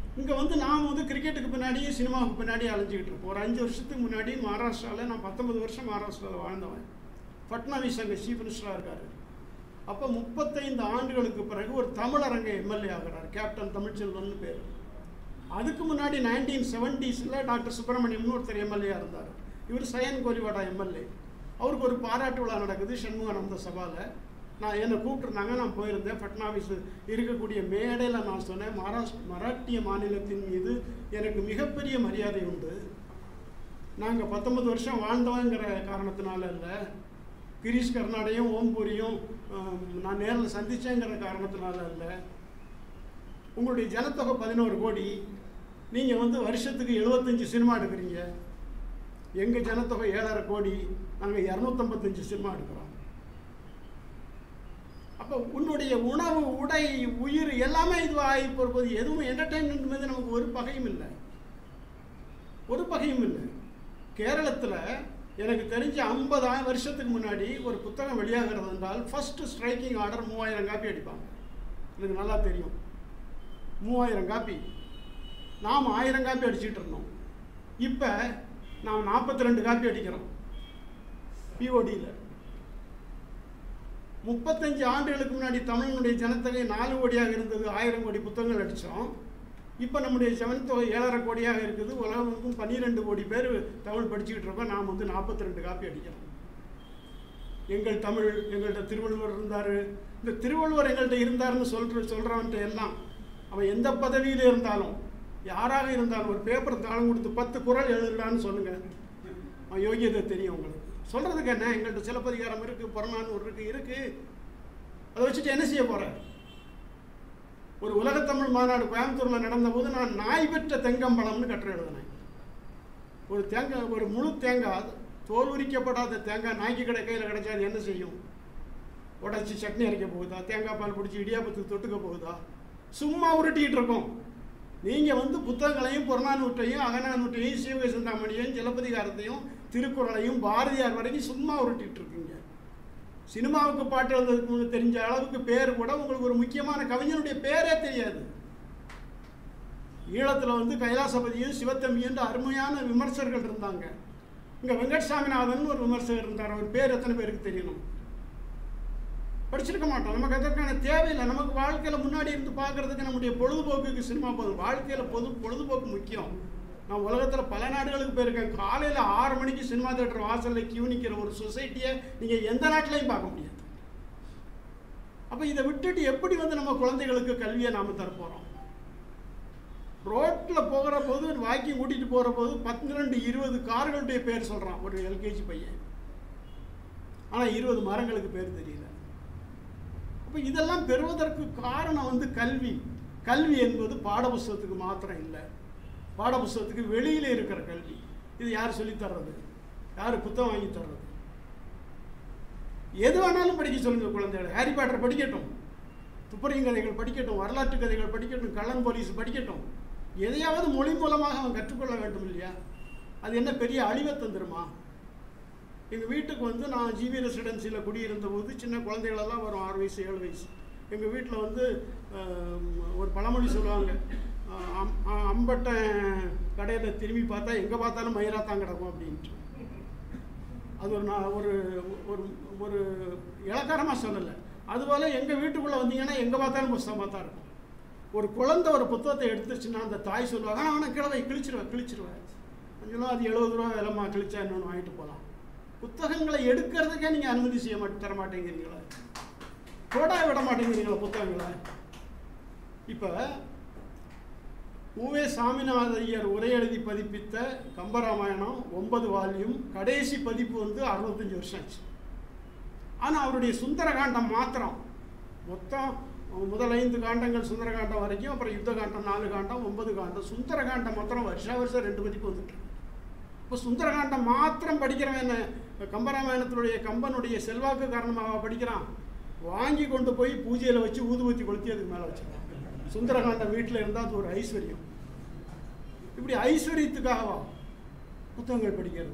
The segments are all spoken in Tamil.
இங்கே வந்து நாம் வந்து கிரிக்கெட்டுக்கு பின்னாடியே சினிமாவுக்கு பின்னாடியே அலைஞ்சிக்கிட்டு இருப்போம் ஒரு அஞ்சு வருஷத்துக்கு முன்னாடி மகாராஷ்டிராவில் நான் பத்தொன்பது வருஷம் மகாராஷ்டிராவில் வாழ்ந்தவன் ஃபட்னவிஸ் அங்கே சீஃப் மினிஸ்டராக இருக்காரு அப்போ முப்பத்தைந்து ஆண்டுகளுக்கு பிறகு ஒரு தமிழரங்க எம்எல்ஏ ஆகிறார் கேப்டன் தமிழ்ச்செல்வன் பேர் அதுக்கு முன்னாடி நைன்டீன் செவன்டீஸில் டாக்டர் சுப்பிரமணியம்னு ஒருத்தர் எம்எல்ஏ இருந்தார் இவர் சயன் கோலிவாடா எம்எல்ஏ அவருக்கு ஒரு பாராட்டு விழா நடக்குது சண்முகானந்த சபாவில் நான் என்னை கூப்பிட்டுருந்தாங்க நான் போயிருந்தேன் ஃபட்னாவிஸ் இருக்கக்கூடிய மேடையில் நான் சொன்னேன் மகாராஷ்டிர மராட்டிய மாநிலத்தின் மீது எனக்கு மிகப்பெரிய மரியாதை உண்டு நாங்கள் பத்தொன்பது வருஷம் வாழ்ந்தவங்கிற காரணத்தினால இல்லை கிரீஷ் கர்நாடையும் ஓம்பூரியும் ஆம், நான் நேரில் சந்திச்சேங்கிற காரணத்தினால இல்லை உங்களுடைய ஜனத்தொகை பதினோரு கோடி நீங்கள் வந்து வருஷத்துக்கு எழுபத்தஞ்சு சினிமா எடுக்கிறீங்க எங்கள் ஜனத்தொகை ஏழரை கோடி நாங்கள் இரநூத்தம்பத்தஞ்சு சினிமா எடுக்கிறோம் அப்போ உன்னுடைய உணவு உடை உயிர் எல்லாமே இது ஆகி போகும்போது எதுவும் என்டர்டைன்மெண்ட் மீது நமக்கு ஒரு பகையும் இல்லை ஒரு பகையும் இல்லை கேரளத்தில் எனக்கு தெரிஞ்ச ஐம்பதாயிரம் வருஷத்துக்கு முன்னாடி ஒரு புத்தகம் வெளியாகிறது என்றால் ஃபர்ஸ்ட் ஸ்ட்ரைக்கிங் ஆர்டர் மூவாயிரம் காப்பி அடிப்பாங்க எனக்கு நல்லா தெரியும் மூவாயிரம் காப்பி நாம் ஆயிரம் காப்பி அடிச்சிட்டு இருந்தோம் இப்போ நாம் நாற்பத்தி ரெண்டு காப்பி அடிக்கிறோம் பிஓடியில் முப்பத்தஞ்சு ஆண்டுகளுக்கு முன்னாடி தமிழனுடைய ஜனத்தொகை நாலு கோடியாக இருந்தது ஆயிரம் கோடி புத்தகங்கள் அடித்தோம் இப்போ நம்முடைய ஜனத்தொகை ஏழரை கோடியாக இருக்குது உலகமுக்கும் பன்னிரெண்டு கோடி பேர் தமிழ் படிச்சுக்கிட்டு இருக்கோம் நாம் வந்து நாற்பத்தி ரெண்டு காப்பி அடிக்கிறோம் எங்கள் தமிழ் எங்கள்கிட்ட திருவள்ளுவர் இருந்தார் இந்த திருவள்ளுவர் எங்கள்கிட்ட இருந்தாருன்னு சொல்கிற சொல்கிறவன்ட்ட எல்லாம் அவன் எந்த பதவியில் இருந்தாலும் யாராக இருந்தாலும் ஒரு பேப்பர் தாளம் கொடுத்து பத்து குறள் எழுதுடான்னு சொல்லுங்கள் அவன் யோகியதை தெரியும் உங்களுக்கு சொல்கிறதுக்கு என்ன எங்கள்கிட்ட சிலப்பதிகாரம் இருக்குது புறநானூறு இருக்குது இருக்குது அதை வச்சுட்டு என்ன செய்ய போகிற ஒரு உலகத்தமிழ் மாநாடு கோயம்புத்தூரில் நடந்தபோது நான் நாய் பெற்ற தெங்கம்பழம்னு கட்டுரை எழுதினேன் ஒரு தேங்காய் ஒரு முழு தேங்காய் தோல் உரிக்கப்படாத தேங்காய் நாய்க்கு கடை கையில் கிடைச்சா அது என்ன செய்யும் உடச்சி சட்னி அரைக்க போகுதா தேங்காய் பால் பிடிச்சி இடியாப்பத்துக்கு தொட்டுக்க போகுதா சும்மா உருட்டிகிட்டு இருக்கோம் நீங்கள் வந்து புத்தகங்களையும் புறநானூற்றையும் அகநானூற்றையும் சிவக சிந்தாமணியையும் சிலப்பதிகாரத்தையும் திருக்குறளையும் பாரதியார் வரைக்கும் சும்மா உருட்டிட்டு இருக்கீங்க சினிமாவுக்கு பாட்டு எழுதுறதுக்கு முன்ன தெரிஞ்ச அளவுக்கு பேர் கூட உங்களுக்கு ஒரு முக்கியமான கவிஞனுடைய பேரே தெரியாது ஈழத்தில் வந்து கைலாசபதியும் சிவத்தம்பியும் அருமையான விமர்சகர்கள் இருந்தாங்க இங்கே வெங்கட் சாமிநாதன் ஒரு விமர்சகர் இருந்தார் அவர் பேர் எத்தனை பேருக்கு தெரியணும் படிச்சிருக்க மாட்டோம் நமக்கு அதற்கான தேவையில்லை நமக்கு வாழ்க்கையில் முன்னாடி இருந்து பார்க்கறதுக்கு நம்முடைய பொழுதுபோக்குக்கு சினிமா போதும் வாழ்க்கையில் பொது பொழுதுபோக்கு முக்கியம் நான் உலகத்தில் பல நாடுகளுக்கு போயிருக்கேன் காலையில் ஆறு மணிக்கு சினிமா தேட்டர் வாசலில் கியூ நிற்கிற ஒரு சொசைட்டியை நீங்கள் எந்த நாட்டிலையும் பார்க்க முடியாது அப்போ இதை விட்டுட்டு எப்படி வந்து நம்ம குழந்தைகளுக்கு கல்வியை நாம் தரப்போகிறோம் ரோட்டில் போகிற போது வாக்கிங் கூட்டிகிட்டு போகிற போது பன்னிரெண்டு இருபது கார்களுடைய பேர் சொல்கிறான் ஒரு எல்கேஜி பையன் ஆனால் இருபது மரங்களுக்கு பேர் தெரியல அப்போ இதெல்லாம் பெறுவதற்கு காரணம் வந்து கல்வி கல்வி என்பது பாடப்புஸ்தகத்துக்கு மாத்திரம் இல்லை பாடப்புஸ்தகத்துக்கு வெளியில் இருக்கிற கல்வி இது யார் சொல்லித் தர்றது யார் புத்தகம் வாங்கி தர்றது எது வேணாலும் படிக்க சொல்லுங்க குழந்தைகள் ஹாரி பாட்டர் படிக்கட்டும் துப்பறியும் கதைகள் படிக்கட்டும் வரலாற்று கதைகள் படிக்கட்டும் கள்ளன் போலீஸ் படிக்கட்டும் எதையாவது மொழி மூலமாக அவன் கற்றுக்கொள்ள வேண்டும் இல்லையா அது என்ன பெரிய அழிவை தந்துருமா எங்கள் வீட்டுக்கு வந்து நான் ஜிவி ரெசிடென்சியில் குடியிருந்த போது சின்ன குழந்தைகளெல்லாம் வரும் ஆறு வயசு ஏழு வயசு எங்கள் வீட்டில் வந்து ஆம், ஒரு பழமொழி சொல்லுவாங்க ஆ, அம்- ஆ, அம்பட்டன் கடையில் திரும்பி பார்த்தா எங்கே பார்த்தாலும் மயிரா தான் கிடக்கும் அப்படின்ட்டு அது ஒரு நான் ஒரு ஒரு ஒரு இலக்காரமாக சொல்லலை அதுபோல் எங்கள் வீட்டுக்குள்ளே வந்தீங்கன்னா எங்கே பார்த்தாலும் புஸ்தகமாக தான் இருக்கும் ஒரு குழந்தை ஒரு புத்தகத்தை எடுத்துச்சுன்னா அந்த தாய் சொல்லுவாங்க ஆனால் ஆனால் கிழவை கிழிச்சிருவேன் கிழிச்சிருவேன் கொஞ்சம் அது எழுபது ரூபா விலமா கிழிச்சா இன்னொன்று வாங்கிட்டு போகலாம் புத்தகங்களை எடுக்கிறதுக்கே நீங்கள் அனுமதி செய்ய மாட்டே தர மாட்டேங்கிறீங்களா போடா விட மாட்டேங்கிறீங்களா புத்தகங்களை இப்போ உவே சாமிநாத ஐயர் உரை எழுதி பதிப்பித்த கம்பராமாயணம் ஒன்பது வால்யூம் கடைசி பதிப்பு வந்து அறுபத்தஞ்சு வருஷம் ஆச்சு ஆனால் அவருடைய சுந்தரகாண்டம் மாத்திரம் மொத்தம் முதல் ஐந்து காண்டங்கள் சுந்தரகாண்டம் வரைக்கும் அப்புறம் யுத்த காண்டம் நாலு காண்டம் ஒன்பது காண்டம் சுந்தரகாண்டம் மாத்திரம் வருஷா வருஷம் ரெண்டு பதிப்பு வந்துட்டு இருக்கு. இப்போ சுந்தரகாண்டம் மாத்திரம் படிக்கிறவன் என்ன கம்பராமாயணத்தினுடைய கம்பனுடைய செல்வாக்கு காரணமாக படிக்கிறான் வாங்கி கொண்டு போய் பூஜையில் வச்சு ஊதுபத்தி கொளுத்தி அதுக்கு மேலே வச்சிருக்கான் சுந்தரகாண்டம் வீட்டில் இருந்தால் அது ஒரு ஐஸ்வர்யம் இப்படி ஐஸ்வர்யத்துக்காகவா புத்தகங்கள் படிக்கிறது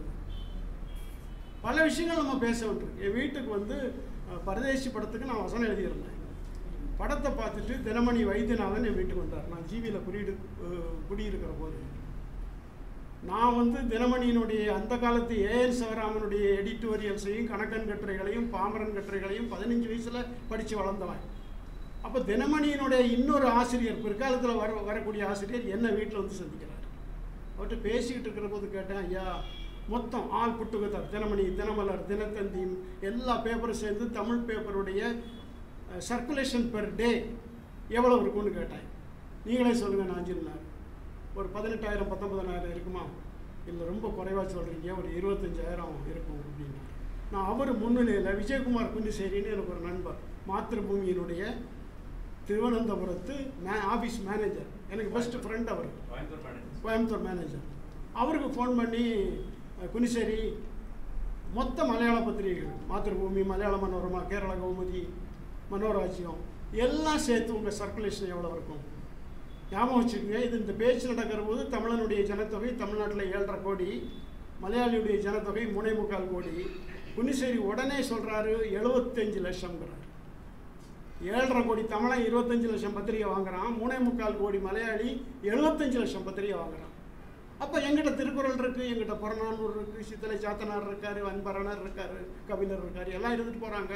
பல விஷயங்கள் நம்ம பேச வேண்டியிருக்கு என் வீட்டுக்கு வந்து அஹ், பரதேசி படத்துக்கு நான் வசனம் எழுதியிருந்தேன் படத்தை பார்த்துட்டு தினமணி வைத்தியநாதன் என் வீட்டுக்கு வந்தார் நான் ஜிவியில் குடியிரு அஹ் குடியிருக்கிற போது நான் வந்து தினமணியினுடைய அந்த காலத்து ஏஎன் சிவராமனுடைய எடிட்டோரியல்ஸையும் கணக்கன் கட்டுரைகளையும் பாமரன் கட்டுரைகளையும் பதினஞ்சு வயசில் படித்து வளர்ந்தவன் அப்போ தினமணியினுடைய இன்னொரு ஆசிரியர் பிற்காலத்தில் வர வரக்கூடிய ஆசிரியர் என்ன வீட்டில் வந்து சந்திக்கிறார் அவர்கிட்ட பேசிக்கிட்டு இருக்கிற போது கேட்டேன் ஐயா மொத்தம் ஆல் புட்டுகத்தார் தினமணி தினமலர் தினத்தந்தி எல்லா பேப்பரும் சேர்ந்து தமிழ் பேப்பருடைய சர்க்குலேஷன் பெர் டே எவ்வளோ இருக்கும்னு கேட்டேன் நீங்களே சொல்லுங்கள் நான் சொன்னார் ஒரு பதினெட்டாயிரம் பத்தொன்பதாயிரம் இருக்குமா இல்லை ரொம்ப குறைவாக சொல்கிறீங்க ஒரு இருபத்தஞ்சாயிரம் இருக்கும் அப்படின்னாரு நான் அவர் முன்னிலையில் விஜயகுமார் குஞ்சுசேரின்னு எனக்கு ஒரு நண்பர் மாத்திருபூமியினுடைய திருவனந்தபுரத்து மே ஆஃபீஸ் மேனேஜர் எனக்கு பெஸ்ட் ஃப்ரெண்ட் அவர் கோயம்புத்தூர் மேனேஜர் கோயம்புத்தூர் மேனேஜர் அவருக்கு ஃபோன் பண்ணி அஹ், குனிசேரி மொத்த மலையாள பத்திரிகைகள் மாத்திருபூமி மலையாள மனோரமா கேரள கௌமுதி மனோராஜ்யம் எல்லாம் சேர்த்து உங்கள் சர்க்குலேஷன் எவ்வளோ இருக்கும் ஞாபகம் வச்சுக்கோங்க இது இந்த பேச்சு நடக்கிற போது தமிழனுடைய ஜனத்தொகை தமிழ்நாட்டில் ஏழரை கோடி மலையாளியுடைய ஜனத்தொகை மூணே முக்கால் கோடி குனிசேரி உடனே சொல்கிறாரு எழுபத்தஞ்சு லட்சம்ங்கிறார் ஏழரை கோடி தமிழன் இருபத்தஞ்சு லட்சம் பத்திரிகை வாங்குறான் மூணே முக்கால் கோடி மலையாளி எழுபத்தஞ்சு லட்சம் பத்திரிகை வாங்குறான் அப்போ எங்கிட்ட திருக்குறள் இருக்குது எங்கிட்ட புறநானூறு இருக்குது சித்தலை சாத்தனார் இருக்காரு அன்பரணர் இருக்காரு கபிலர் இருக்காரு எல்லாம் இருந்துட்டு போகிறாங்க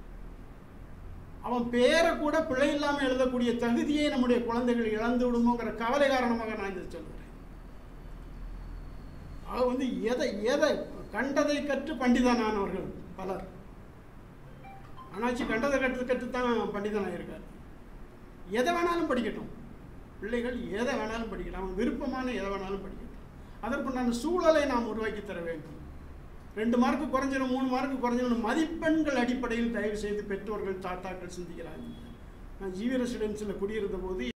அவன் பேரை கூட பிழை இல்லாமல் எழுதக்கூடிய தகுதியை நம்முடைய குழந்தைகள் இழந்து விடுமோங்கிற கவலை காரணமாக நான் இதை சொல்கிறேன் அவ வந்து எதை எதை கண்டதை கற்று பண்டிதனானவர்கள் பலர் ஆனாச்சு கண்டதை கற்று கற்றுத்தான் பண்டிதனாக இருக்கார் எதை வேணாலும் படிக்கட்டும் பிள்ளைகள் எதை வேணாலும் படிக்கட்டும் அவன் விருப்பமான எதை வேணாலும் படிக்கட்டும் அதற்குண்டான சூழலை நாம் உருவாக்கி தர வேண்டும் ரெண்டு மார்க்கு குறைஞ்சிடும் மூணு மார்க்கு குறைஞ்சிடும் மதிப்பெண்கள் அடிப்படையில் தயவு செய்து பெற்றோர்கள் தாத்தாக்கள் சிந்திக்கிறாங்க நான் ஜிவி ரெசிடென்சியில் குடியிருந்த போது